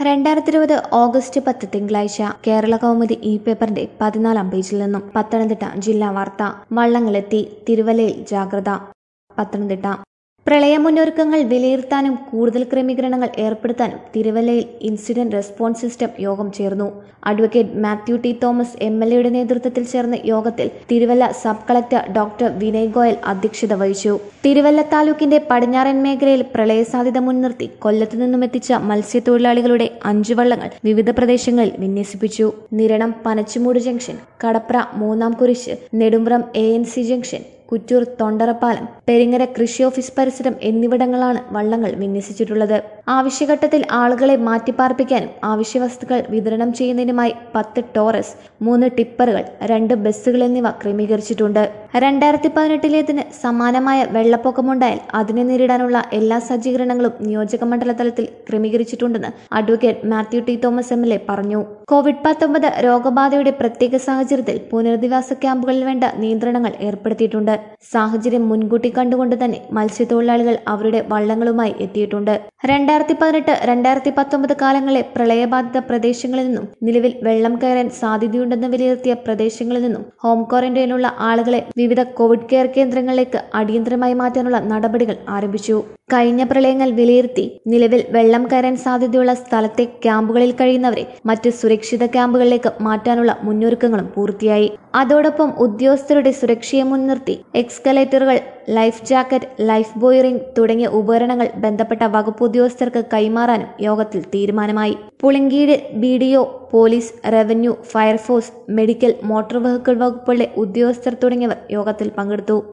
രണ്ടായിരത്തി ഇരുപത് ഓഗസ്റ്റ് പത്ത് തിങ്കളാഴ്ച കേരള കൗമുദി ഇ പേപ്പറിന്റെ പതിനാലാം പേജിൽ നിന്നും പത്തനംതിട്ട ജില്ലാ വാർത്ത വള്ളങ്ങളെത്തി തിരുവല്ലയിൽ ജാഗ്രത പത്തനംതിട്ട പ്രളയ മുന്നൊരുക്കങ്ങൾ വിലയിരുത്താനും കൂടുതൽ ക്രമീകരണങ്ങൾ ഏർപ്പെടുത്താനും തിരുവല്ലയിൽ ഇൻസിഡന്റ് റെസ്പോൺസ് സിസ്റ്റം യോഗം ചേർന്നു advocate Mathew T Thomas M L എയുടെ നേതൃത്വത്തിൽ ചേർന്ന യോഗത്തിൽ Thiruvalla sub collector doctor Vinay Goel അധ്യക്ഷത വഹിച്ചു തിരുവല്ല താലൂക്കിന്റെ പടിഞ്ഞാറൻ മേഖലയിൽ പ്രളയസാധ്യത മുൻനിർത്തി കൊല്ലത്തു നിന്നും എത്തിച്ച മത്സ്യത്തൊഴിലാളികളുടെ അഞ്ചു വള്ളങ്ങൾ വിവിധ പ്രദേശങ്ങളിൽ വിന്യസിപ്പിച്ചു നിരണം പനച്ചുമൂട് ജംഗ്ഷൻ കടപ്ര മൂന്നാം കുരിശ് Nedumpram A N C junction Kuttoor Thondarappalam Peringara കൃഷി ഓഫീസ് പരിസരം എന്നിവിടങ്ങളാണ് വള്ളങ്ങൾ വിന്യസിച്ചിട്ടുള്ളത് ആവശ്യഘട്ടത്തിൽ ആളുകളെ മാറ്റിപ്പാർപ്പിക്കാനും ആവശ്യ വസ്തുക്കൾ വിതരണം ചെയ്യുന്നതിനുമായി പത്ത് ടോറസ് മൂന്ന് ടിപ്പറുകൾ രണ്ട് ബസ്സുകൾ എന്നിവ ക്രമീകരിച്ചിട്ടുണ്ട് രണ്ടായിരത്തി പതിനെട്ടിലേതിന് സമാനമായ വെള്ളപ്പൊക്കമുണ്ടായാൽ അതിനെ നേരിടാനുള്ള എല്ലാ സജ്ജീകരണങ്ങളും നിയോജക മണ്ഡല തലത്തിൽ ക്രമീകരിച്ചിട്ടുണ്ടെന്ന് advocate Mathew T Thomas M L A പറഞ്ഞു കോവിഡ് പത്തൊമ്പത് രോഗബാധയുടെ പ്രത്യേക സാഹചര്യത്തിൽ പുനരധിവാസ ക്യാമ്പുകളിൽ വേണ്ട നിയന്ത്രണങ്ങൾ ഏർപ്പെടുത്തിയിട്ടുണ്ട് സാഹചര്യം മുൻകൂട്ടി കണ്ടുകൊണ്ട് തന്നെ മത്സ്യത്തൊഴിലാളികൾ അവരുടെ വള്ളങ്ങളുമായി എത്തിയിട്ടുണ്ട് രണ്ടായിരത്തി പതിനെട്ട് രണ്ടായിരത്തി പത്തൊമ്പത് കാലങ്ങളിലെ പ്രളയബാധിത പ്രദേശങ്ങളിൽ നിന്നും നിലവിൽ വെള്ളം കയറാൻ സാധ്യതയുണ്ടെന്ന് വിലയിരുത്തിയ പ്രദേശങ്ങളിൽ നിന്നും ഹോം ക്വാറന്റൈനിലുള്ള ആളുകളെ വിവിധ കോവിഡ് കെയർ കേന്ദ്രങ്ങളിലേക്ക് അടിയന്തരമായി മാറ്റാനുള്ള നടപടികൾ ആരംഭിച്ചു കഴിഞ്ഞ പ്രളയങ്ങൾ വിലയിരുത്തി നിലവിൽ വെള്ളം കയറാൻ സാധ്യതയുള്ള സ്ഥലത്തെ ക്യാമ്പുകളിൽ കഴിയുന്നവരെ മറ്റ് സുരക്ഷിത ക്യാമ്പുകളിലേക്ക് മാറ്റാനുള്ള മുന്നൊരുക്കങ്ങളും പൂർത്തിയായി അതോടൊപ്പം ഉദ്യോഗസ്ഥരുടെ സുരക്ഷയെ മുൻനിർത്തി എക്സ്കലേറ്ററുകൾ life jacket life buoy ring തുടങ്ങിയ ഉപകരണങ്ങൾ ബന്ധപ്പെട്ട വകുപ്പ് ഉദ്യോഗസ്ഥർക്ക് കൈമാറാനും യോഗത്തിൽ തീരുമാനമായി പുളിങ്കീട് B D O police revenue fire force medical motor vehicle വകുപ്പുകളിലെ ഉദ്യോഗസ്ഥർ തുടങ്ങിയവർ യോഗത്തിൽ പങ്കെടുത്തു